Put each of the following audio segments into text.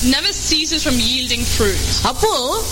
never ceases from yielding fruit. அப்போ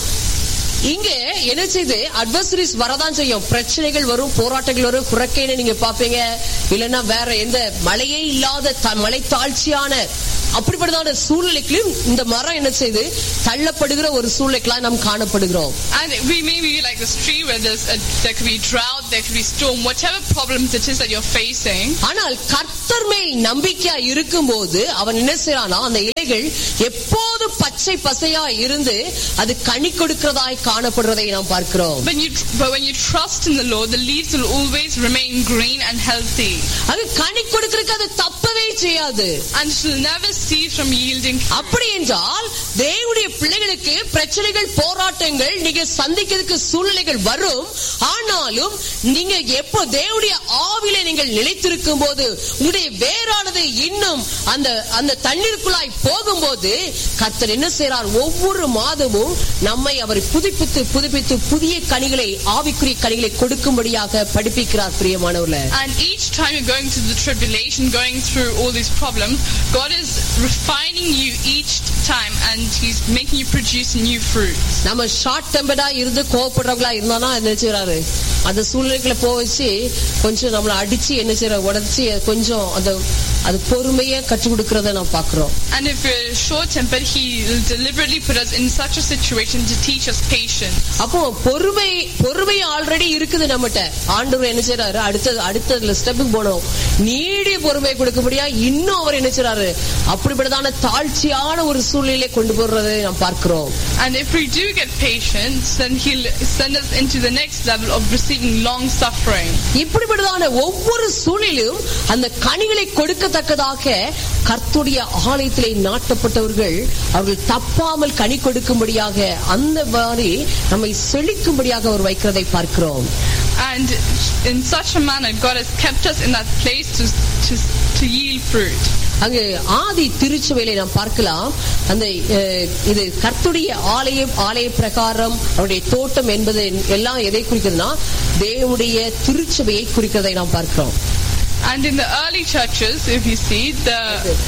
இங்க என்ன செய்து அட்வர்சரிஸ் வரதான் செய்யும் பிரச்சனைகள் வரும் போராட்டங்கள் வரும் குறைக்கைன்னு நீங்க பாப்பீங்க இல்லைன்னா வேற எந்த மழையே இல்லாத த- மலை தாழ்ச்சியான அப்படிப்பட்டதான சூழ்நிலைக்கும் இந்த மரம் என்ன செய்து தள்ளப்படுகிற ஒரு சூழ்நிலைக்கெல்லாம் நாம் காணப்படுகிறோம் And we may be like this tree where there's a, there could be drought, there could be storm, whatever problems it is that you're facing. ஆனால் கர்த்தர் மேல் நம்பிக்கையா இருக்கும்போது அவன் என்ன செய்யறானா அந்த இலைகள் எப்போது பச்சை பசையா இருந்து அது கனி கொடுக்கிறதாய் காணப்படுறதை நாம் பார்க்கிறோம் When you, but when you trust in the Lord, the leaves will always remain green and healthy. அது கனி கொடுக்கறதுக்கு அது தப்பவே செய்யாது And it will never cease from yielding fruit. அப்படி என்றால் தேவனுடைய பிள்ளைகளுக்கு பிரச்சனைகள் போராட்டங்கள் நீங்க சந்திக்கிறதுக்கு சூழ்நிலைகள் வரும் ஆனாலும் நீங்க எப்போ தேவனுடைய ஆவிலே நீங்கள் நிலைத்திருக்கும் போது உங்களுடைய வேறானது இன்னும் அந்த அந்த தண்ணீருக்குள்ளாய் போகும்போது கர்த்தர் என்ன செய்றார் ஒவ்வொரு மாதமும் நம்மை அவர் புதுப்பித்து புதுப்பித்து புதிய கனிகளை ஆவிக்குரிய கனிகளை கொடுக்கும்படியாக படிப்பிக்கிறார் பிரியமானவர்களே And each time you're going through the tribulation, going through all these problems, God is refining you each time and He's making you produce new fruit. நம்ம ஷார்ட் டெம்பர்டா இருந்து கோவப்படுறவங்களா இருந்தானா என்ன செய்யறாரு அந்த சூழ்நிலைக்குள்ள போக வச்சு கொஞ்சம் நம்மளை அடிச்சு என்ன செய்யற உடச்சி கொஞ்சம் அந்த அது பொறுமையை கற்றுக் கொடுக்கறத நாம் பாக்குறோம் And if we're short tempered, He will deliberately put us in such a situation to teach us patience. அப்போ பொறுமை பொறுமை ஆல்ரெடி இருக்குது நம்மகிட்ட ஆண்டவர் என்ன செய்யறாரு அடுத்த அடுத்த ஸ்டெப்புக்கு போனோம் நீடிய பொறுமையை கொடுக்கபடியா இன்னும் அவர் என்ன செய்யறாரு அப்படிப்பட்டதான தாழ்ச்சியான ஒரு சூழ்நிலையை கொண்டு போடுறதை நாம் பார்க்கிறோம் And if we do get patience, then He'll send us into the next level of receiving long suffering. இப்படிப்பட்டதான ஒவ்வொரு சூழலிலும் அந்த கனிகளை கொடுக்கத்தக்கதாக கர்த்துடைய ஆலயத்திலே நாட்டப்பட்டவர்கள் அவர்கள் தப்பாமல் கனி கொடுக்கும்படியாக அந்த மாதிரி நம்மை செழிக்கும்படியாக அவர் வைக்கிறதை பார்க்கிறோம் And in such a manner, God has kept us in that place to, to, to yield fruit. அங்கு ஆதி திருச்சபையில நாம் பார்க்கலாம் அந்த அஹ், இது கர்த்துடைய ஆலயம் ஆலய பிரகாரம் அவருடைய தோட்டம் என்பது எல்லாம் எதை குறிக்கிறதுனா தேவனுடைய திருச்சபையை குறிக்கிறதை நாம் பார்க்கிறோம் And in the early churches, if you see, the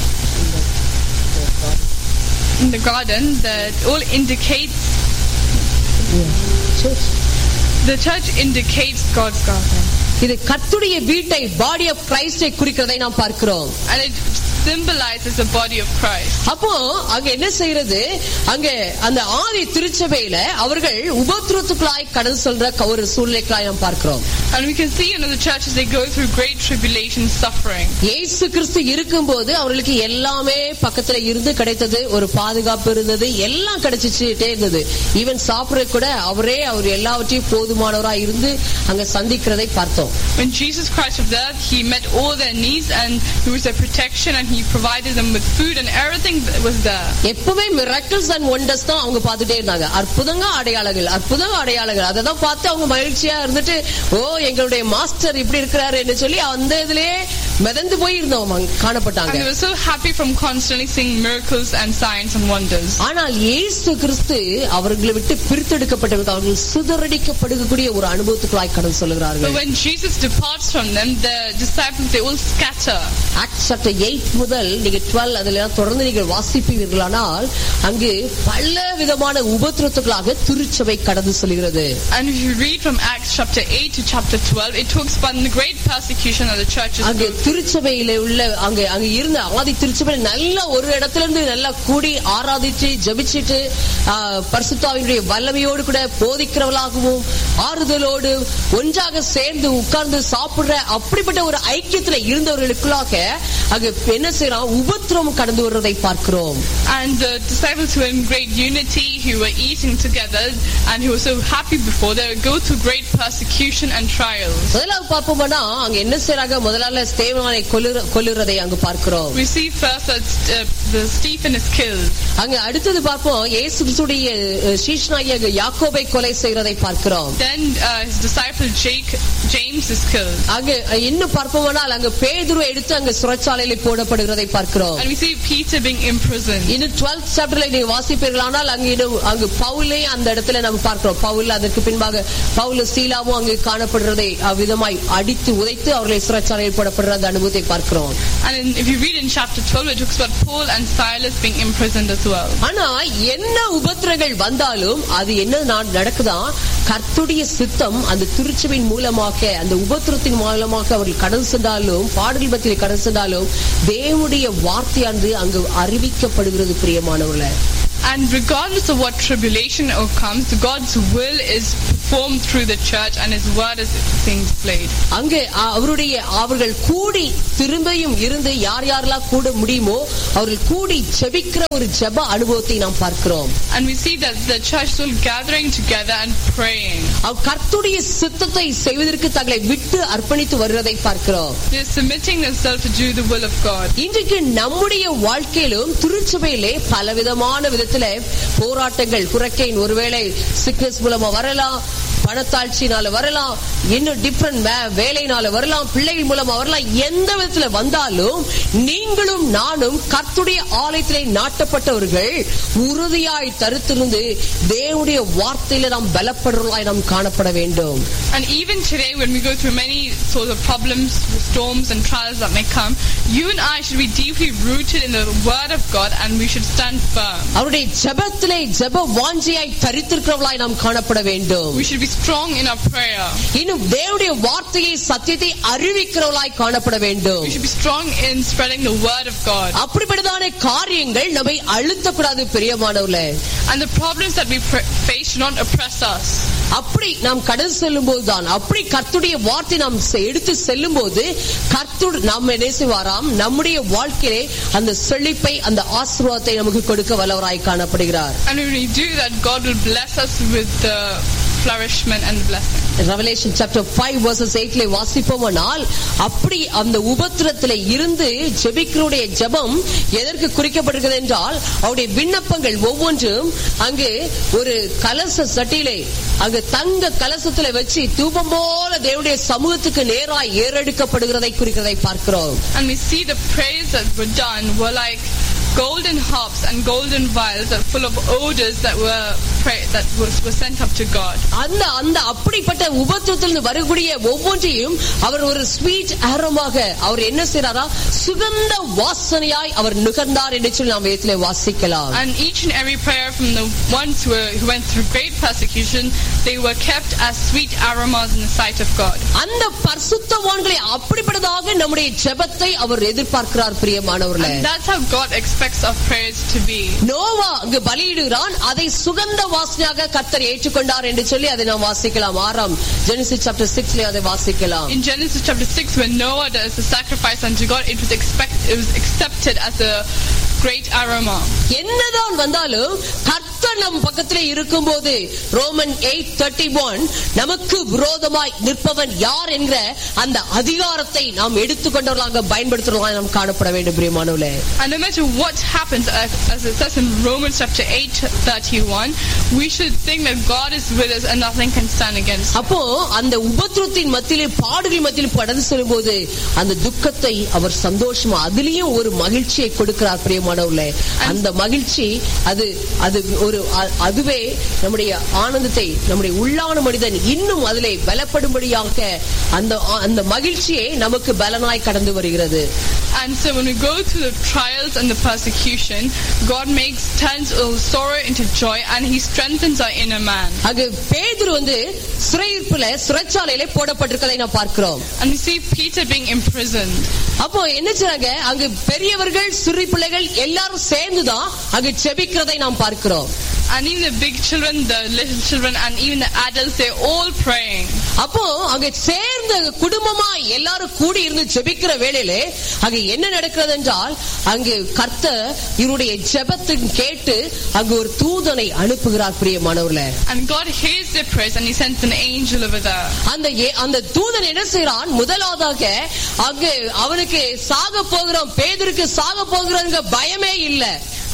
in the garden, that all indicates the church indicates God's garden, இது கர்த்துடைய வீட்டை பாடி ஆஃப் கிரைஸ்டை குறிக்கிறதை நாம் பார்க்கிறோம் and it symbolizes the body of Christ. அப்போ அங்க என்ன செய்யறது அங்க அந்த ஆதி திருச்சபையில அவர்கள் உபத்திரத்துக்குள்ளாய் கடந்து சொல்ற க- ஒரு சூழ்நிலைக்குள்ளாய் நாம் பார்க்கிறோம் And we can see in the churches they go through great tribulation, suffering. இயேசு கிறிஸ்து இருக்கும்போது அவர்களுக்கு எல்லாமே பக்கத்துல இருந்து கிடைத்தது ஒரு பாதுகாப்பு இருந்தது எல்லாம் கிடைச்சிச்சுட்டே இருந்தது ஈவன் சாப்பிட கூட அவரே அவர் எல்லாவற்றையும் போதுமானவரா இருந்து அங்க சந்திக்கிறதை பார்த்தோம் When Jesus Christ was there, He met all their needs and He was their protection and He provided them with food and everything that was there. எப்பவுமே மிராக்கிள்ஸ் அண்ட் ஒண்டர்ஸ் தான் அவங்க பார்த்துட்டே இருந்தாங்க அற்புதங்க அடையாளங்கள் அற்புதங்க அடையாளங்கள் அதை தான் பார்த்து அவங்க மகிழ்ச்சியா இருந்துட்டு ஓ எங்களுடைய மாஸ்டர் இப்படி இருக்கிறாரு என்று சொல்லி அந்த இதுலயே மிதந்து போய் இருந்தவங்க And காணப்பட்டாங்க they were so happy from constantly seeing miracles and signs and wonders. ஆனால் இயேசு கிறிஸ்து அவர்களை விட்டு பிரித்தெடுக்கப்பட்டவர்கள் அவர்கள் சிதறடிக்கப்படுகக்கூடிய ஒரு அனுபவத்துக்குள்ளாய் கடந்து But சொல்லுகிறார்கள் when Jesus departs from them, the disciples they all scatter. Act chapter eight முதல் நீங்க டுவெல் அதுல எல்லாம் தொடர்ந்து நீங்கள் வாசிப்பீர்களானால் அங்கு பல விதமான உபத்திரத்துக்களாக திருச்சபை கடந்து செல்கிறது And if you read from Acts chapter 8 to chapter 12, it talks about the great persecution that the churches அங்கு go through. திருச்சபையில உள்ள அங்க அங்க இருந்த ஆதி திருச்சபையில நல்ல ஒரு இடத்துல இருந்து நல்லா கூடி ஆராதிச்சு ஜபிச்சிட்டு பரிசுத்தாவினுடைய வல்லமையோடு கூட போதிக்கிறவளாகவும் ஆறுதலோடு ஒன்றாக சேர்ந்து உட்கார்ந்து சாப்பிடுற அப்படிப்பட்ட ஒரு ஐக்கியத்துல இருந்தவர்களுக்குள்ளாக அங்க என்ன செய்யறான் உபத்திரம் கடந்து வருவதை பார்க்கிறோம் And the disciples who were in great unity, who were eating together, and who were so happy before, they would go through great persecution and trials. முதலாவது பார்ப்போம்னா அங்க என்ன செய்யறாங்க முதலால ஸ்தேவானை கொல்லுற கொல்லுறதை அங்கு பார்க்கிறோம் We see first that uh, the Stephen is killed. அங்க அடுத்தது பார்ப்போம் இயேசு கிறிஸ்துடைய அஹ், சீஷனாகிய யாக்கோபை கொலை செய்யறதை பார்க்கிறோம் Then uh, his disciple Jake, James is killed. அங்க இன்னும் பார்ப்போமானால் அங்க பேதுருவை எடுத்து அங்க சிறைச்சாலையில போடப்படுகிறது காணப்படுகிறதை பார்க்கிறோம் And we see Peter being imprisoned. இன்னும் 12th சாப்டர்ல நீங்க வாசிப்பீர்களானால் அங்கு இன்னும் அங்கு பவுலே அந்த இடத்துல நம்ம பார்க்கிறோம் பவுல் அதற்கு பின்பாக பவுல் சீலாவும் அங்கு காணப்படுறதை அவ்விதமாய் அடித்து உதைத்து அவர்களை சிறைச்சாலையில் போடப்படுற அந்த அனுபவத்தை பார்க்கிறோம் And in, if you read in chapter 12, it talks about Paul and Silas being imprisoned as well. ஆனா என்ன உபத்திரங்கள் வந்தாலும் அது என்ன நா- நடக்குதா கர்த்துடைய சித்தம் அந்த திருச்சபையின் மூலமாக அந்த உபத்திரத்தின் மூலமாக அவர்கள் கடந்து சென்றாலும் பாடல் பத்தியில் கடந்து சென்றாலும் தேவனுடைய வார்த்தையானது அங்கு அறிவிக்கப்படுகிறது பிரியமானவர்களே And regardless of what tribulation or comes, God's will is performed through the church and His word is being displayed. அங்கே அ- அவருடைய அவர்கள் கூடி திரும்பியும் இருந்து யார் யாரெல்லாம் கூட முடியுமோ அவர்கள் கூடி ஜெபிக்கிற ஒரு ஜெப அனுபவத்தை நாம் பார்க்கிறோம் And we see that the church is all gathering together and praying. அவ் கர்த்துடைய சித்தத்தை செய்வதற்கு தங்களை விட்டு அர்ப்பணித்து வருவதை பார்க்கிறோம் They're submitting themselves to do the will of God. இன்றைக்கு நம்முடைய வாழ்க்கையிலும் திருச்சபையிலே பலவிதமான விதத்துல போராட்டங்கள் குறைக்கையின் ஒருவேளை சிக்னஸ் மூலமா வரலாம் பணத்தாட்சினால வரலாம் இன்னும் டிஃபரெண்ட் வேலையினால வரலாம் பிள்ளைகள் மூலமா வரலாம் எந்த விதத்துல வந்தாலும் நீங்களும் நானும் கர்த்துடைய ஆலயத்திலே நாட்டப்பட்டவர்கள் உறுதியாய் தருத்திருந்து தேவனுடைய வார்த்தையில நாம் பலப்படுறவர்களாய் நாம் காணப்பட வேண்டும் And even today, when we go through many sort of problems, storms, and trials that may come, you and I should be deeply rooted in the Word of God and we should stand firm. அவருடைய ஜெபத்திலே ஜெப வாஞ்சியாய் தரித்திருக்கிறவர்களாய் நாம் காணப்பட வேண்டும் We should be strong in our prayer. இன்னும் தேவனுடைய வார்த்தையை சத்தியத்தை அறிவிக்கிறவர்களாய் காணப்பட வேண்டும் We should be strong in spreading the Word of God. அப்படிப்பட்டதான காரியங்கள் நம்மை அழுத்தக்கூடாது பிரியமானவர்களே And the problems that we pr- face should not oppress us. அப்படி நாம் கடந்து செல்லும் போதுதான் அப்படி கர்த்துடைய வார்த்தை நாம் செ- எடுத்து செல்லும் போது கர்த்துடு நாம் என்ன செய்வாராம் நம்முடைய வாழ்க்கையிலே அந்த செழிப்பை அந்த ஆசீர்வாதத்தை நமக்கு கொடுக்க வல்லவராய் காணப்படுகிறார் And when we do that, God will bless us with the flourishment and blessing. Revelation chapter 5 verses 8 ல வாசிப்போமானால் அப்படி அந்த உபத்திரத்திலே இருந்து ஜெபிக்கிறோடைய ஜெபம் எதற்கு குறிக்கப்பட்டிருக்கிறது என்றால் அவருடைய விண்ணப்பங்கள் ஒவ்வொன்றும் அங்கு ஒரு கலச சட்டியிலே அங்கு தங்க கலசத்திலே வச்சு தூபம் போல தேவனுடைய சமூகத்துக்கு நேராய் ஏறெடுக்கப்படுகிறதை குறிக்கிறதை பார்க்கிறோம் And we see the prayers that were done were like golden harps and golden vials that full of odors that were pray, that was, were sent up to God. அந்த அந்த அப்படிப்பட்ட உபத்திரத்திலிருந்து வரக்கூடிய ஒவ்வொன்றையும் அவர் ஒரு ஸ்வீட் ஆரமாக அவர் என்ன செய்றாரா சுகந்த வாசனையாய் அவர் நுகர்ந்தார் என்று சொல்லி நாம் வேதத்திலே வாசிக்கலாம் And each and every prayer from the ones who, were, who went through great persecution, they were kept as sweet aromas in the sight of God. அந்த பரிசுத்தவான்களை அப்படிப்பட்டதாக நம்முடைய ஜெபத்தை அவர் எதிர்பார்க்கிறார் பிரியமானவர்களே And that's how God expects our prayers to be. Noah அங்கு பலியிடுகிறான் அதை சுகந்த வாசனையாக கர்த்தர் ஏற்றுக்கொண்டார் என்று சொல்லி அதை நாம் வாசிக்கலாம் ஆறாம் ஜெனிசிஸ் சாப்டர் சிக்ஸ்ல அதை வாசிக்கலாம் In Genesis chapter 6, when Noah does the sacrifice unto God, it was, expect, it was accepted as a great aroma. என்னதான் வந்தாலும் கர்த்தர் நம் பக்கத்திலே இருக்கும்போது ரோமன் எயிட் தேர்ட்டி ஒன் நமக்கு விரோதமாய் நிற்பவன் யார் என்கிற அந்த அதிகாரத்தை நாம் எடுத்துக்கொண்டவர்களாக பயன்படுத்துறவர்களாக நாம் காணப்பட வேண்டும் பிரியமானவர்களே And no matter what happens, as as it says in Romans chapter 8, 31, we should think that God is with us and nothing can stand against us. அப்போ அந்த உபத்திரத்தின் மத்தியிலே பாடுகள் மத்தியில் கடந்து செல்லும்போது அந்த துக்கத்தை அவர் சந்தோஷமா அதுலயும் ஒரு மகிழ்ச்சியை கொடுக்கிறார் பிரியமானவர்களே அந்த மகிழ்ச்சி அது அது ஒரு அ- அதுவே நம்முடைய ஆனந்தத்தை நம்முடைய உள்ளான மனிதன் இன்னும் அதிலே பலப்படும்படியாக அந்த அந்த மகிழ்ச்சியே நமக்கு பலனாய் கடந்து வருகிறது And so when we go through the trials and the persecution, God makes turns all sorrow into joy and He strengthens our inner man. அங்கு பேதுரு வந்து சிறையிருப்புல சிறைச்சாலையில போடப்பட்டிருக்கதை நான் பார்க்கிறோம் And we see Peter being imprisoned. அப்போ என்ன செய்றாங்க அங்கு பெரியவர்கள் சிறு பிள்ளைகள் எல்லாரும் சேர்ந்துதான் அங்கு செபிக்கிறதை நாம் பார்க்கிறோம் And even the big children, the little children, and even the adults, they're all praying. அப்போ அங்க சேர்ந்த குடும்பமா எல்லாரும் கூடி இருந்து ஜெபிக்கிற வேளையிலே அங்க என்ன நடக்கிறது என்றால் அங்கு கர்த்தர் இவருடைய ஜெபத்தின் கேட்டு அங்கு ஒரு தூதனை அனுப்புகிறார் பிரியமானவர்களே And God hears their prayers and He sends an angel over there. அந்த ஏ- அந்த தூதன் என்ன செய்யறான் முதலாவதாக அங்கு அவனுக்கு சாக போகிறோம் பேதருக்கு சாக போகிறோங்க பயமே இல்ல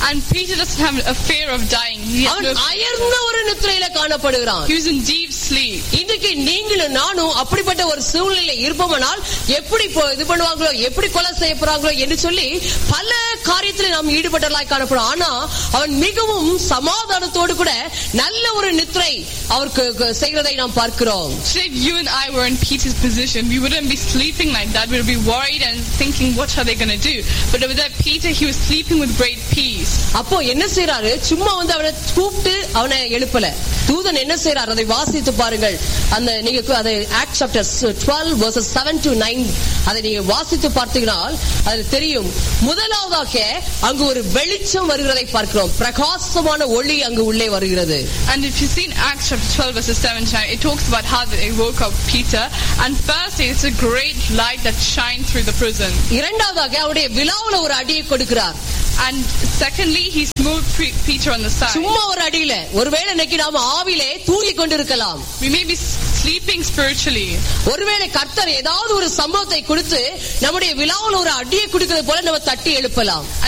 And Peter doesn't have a fear of dying. He, has அவன் no, அயர்ந்த ஒரு நித்திரையில காணப்படுகிறான் he was in deep sleep. இன்றைக்கு நீங்களும் நானும் அப்படிப்பட்ட ஒரு சூழ்நிலை இருப்போமானால் எப்படி இப்போ இது பண்ணுவாங்களோ எப்படி கொலை செய்ய போறாங்களோ என்று சொல்லி பல காரியத்தில் நாம் ஈடுபட்டவர்களாய் காணப்படும் ஆனா அவன் மிகவும் சமாதானத்தோடு கூட நல்ல ஒரு நித்திரை அவருக்கு க- செய்கிறதை நாம் பார்க்கிறோம் Today, if you and I were in Peter's position, we wouldn't be sleeping like that. We would be worried and thinking, what are they going to do? But with that Peter, he was sleeping with great peace. அப்போ என்ன செய்யறாரு சும்மா வந்து அவனை கூப்பிட்டு அவனை எழுப்பல தூதன் என்ன செய்யறாரு அதை வாசித்து பாருங்கள் அந்த நீங்க கு- அதை act chapter twelve verses seven to nine அதை நீங்க வாசித்து பார்த்தீங்கன்னா அது தெரியும் முதலாவதாக அங்கு ஒரு வெளிச்சம் வருகிறதை பார்க்கிறோம் பிரகாசமான ஒளி அங்கு உள்ளே வருகிறது And if you see in Acts chapter 12 verses 7 to 9, it talks about how they woke up Peter. And firstly, it's a great light that shined through the prison. இரண்டாவதாக அவருடைய விழாவுல ஒரு அடியை கொடுக்கிறார் And secondly, he smote Pe- Peter on the side. சும்மா ஒரு அடியில ஒருவேளை இன்னைக்கு நாம ஆவிலே தூங்கி கொண்டிருக்கலாம் We may be sleeping spiritually. ஒருவேளை கர்த்தர் ஏதாவது ஒரு சம்பவத்தை கொடுத்து நம்முடைய விழாவுல ஒரு அடியை கொடுக்கிறது போல நம்ம தட்டி எழுப்பலாம்